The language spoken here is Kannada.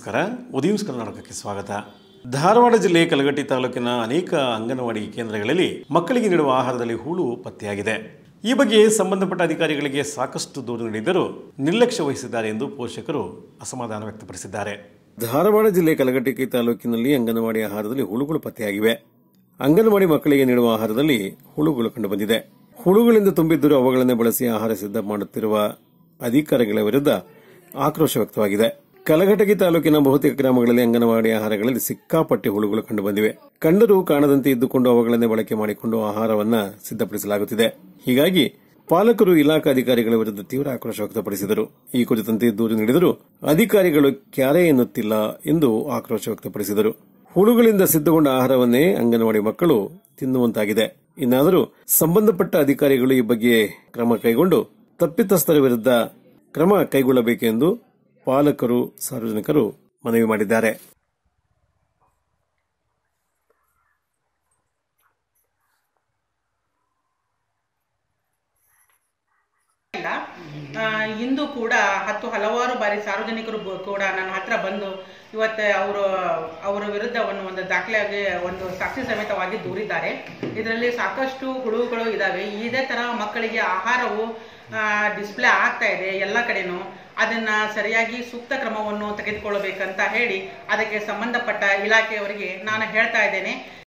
ನಮಸ್ಕಾರ ಉದಯ ಕರ್ನಾಟಕಕ್ಕೆ ಸ್ವಾಗತ ಧಾರವಾಡ ಜಿಲ್ಲೆ ಕಲಗಟ್ಟಿ ತಾಲೂಕಿನ ಅನೇಕ ಅಂಗನವಾಡಿ ಕೇಂದ್ರಗಳಲ್ಲಿ ಮಕ್ಕಳಿಗೆ ನೀಡುವ ಆಹಾರದಲ್ಲಿ ಹುಳು ಪತ್ತೆಯಾಗಿದೆ ಈ ಬಗ್ಗೆ ಸಂಬಂಧಪಟ್ಟ ಅಧಿಕಾರಿಗಳಿಗೆ ಸಾಕಷ್ಟು ದೂರು ನೀಡಿದರೂ ನಿರ್ಲಕ್ಷ್ಯ ವಹಿಸಿದ್ದಾರೆ ಎಂದು ಪೋಷಕರು ಅಸಮಾಧಾನ ವ್ಯಕ್ತಪಡಿಸಿದ್ದಾರೆ ಧಾರವಾಡ ಜಿಲ್ಲೆ ಕಲಗಟ್ಟಿ ತಾಲೂಕಿನಲ್ಲಿ ಅಂಗನವಾಡಿ ಆಹಾರದಲ್ಲಿ ಹುಳುಗಳು ಪತ್ತೆಯಾಗಿವೆ ಅಂಗನವಾಡಿ ಮಕ್ಕಳಿಗೆ ನೀಡುವ ಆಹಾರದಲ್ಲಿ ಹುಳುಗಳು ಕಂಡುಬಂದಿದೆ ಹುಳುಗಳಿಂದ ತುಂಬಿದ್ದರೂ ಅವುಗಳನ್ನೇ ಬಳಸಿ ಆಹಾರ ಸಿದ್ಧ ಮಾಡುತ್ತಿರುವ ಅಧಿಕಾರಿಗಳ ವಿರುದ್ಧ ಆಕ್ರೋಶ ವ್ಯಕ್ತವಾಗಿದೆ ಕಲಘಟಗಿ ತಾಲೂಕಿನ ಬಹುತೇಕ ಗ್ರಾಮಗಳಲ್ಲಿ ಅಂಗನವಾಡಿ ಆಹಾರಗಳಲ್ಲಿ ಸಿಕ್ಕಾಪಟ್ಟೆ ಹುಳುಗಳು ಕಂಡುಬಂದಿವೆ ಕಂಡರೂ ಕಾಣದಂತೆ ಇದ್ದುಕೊಂಡು ಅವುಗಳನ್ನೇ ಬಳಕೆ ಮಾಡಿಕೊಂಡು ಆಹಾರವನ್ನ ಸಿದ್ಧಪಡಿಸಲಾಗುತ್ತಿದೆ ಹೀಗಾಗಿ ಪಾಲಕರು ಇಲಾಖಾ ಅಧಿಕಾರಿಗಳ ವಿರುದ್ಧ ತೀವ್ರ ಆಕ್ರೋಶ ವ್ಯಕ್ತಪಡಿಸಿದರು ಈ ಕುರಿತಂತೆ ದೂರು ನೀಡಿದರೂ ಅಧಿಕಾರಿಗಳು ಕ್ಯಾರೆ ಎನ್ನುತ್ತಿಲ್ಲ ಎಂದು ಆಕ್ರೋಶ ವ್ಯಕ್ತಪಡಿಸಿದರು ಹುಳುಗಳಿಂದ ಸಿದ್ಧಗೊಂಡ ಆಹಾರವನ್ನೇ ಅಂಗನವಾಡಿ ಮಕ್ಕಳು ತಿನ್ನುವಂತಾಗಿದೆ ಇನ್ನಾದರೂ ಸಂಬಂಧಪಟ್ಟ ಅಧಿಕಾರಿಗಳು ಈ ಬಗ್ಗೆ ಕ್ರಮ ಕೈಗೊಂಡು ತಪ್ಪಿತಸ್ಥರ ವಿರುದ್ಧ ಕ್ರಮ ಕೈಗೊಳ್ಳಬೇಕೆಂದು ಪಾಲಕರು ಸಾರ್ವಜನಿಕರು ಮನವಿ ಮಾಡಿದ್ದಾರೆ ಇಲ್ಲ ಆ, ಇಂದು ಕೂಡ ಹತ್ತು ಹಲವಾರು ಬಾರಿ ಸಾರ್ವಜನಿಕರು ಬ- ಕೂಡ ನನ್ನ ಹತ್ರ ಬಂದು ಇವತ್ತು ಅವರು ಅವರ ವಿರುದ್ಧ ಒಂದು ಒಂದು ದಾಖಲೆಯಾಗಿ ಒಂದು ಸಾಕ್ಷಿ ಸಮೇತವಾಗಿ ದೂರಿದ್ದಾರೆ ಇದರಲ್ಲಿ ಸಾಕಷ್ಟು ಹುಳುಗಳು ಇದಾವೆ ಇದೇ ತರ ಮಕ್ಕಳಿಗೆ ಆಹಾರವು ಡಿಸ್ಪ್ಲೇ ಆಗ್ತಾ ಇದೆ ಎಲ್ಲ ಕಡೆನೂ ಅದನ್ನ ಸರಿಯಾಗಿ ಸೂಕ್ತ ಕ್ರಮವನ್ನು ತೆಗೆದುಕೊಳ್ಳಬೇಕಂತ ಹೇಳಿ ಅದಕ್ಕೆ ಸಂಬಂಧಪಟ್ಟ ಇಲಾಖೆಯವರಿಗೆ ನಾನು ಹೇಳ್ತಾ ಇದ್ದೇನೆ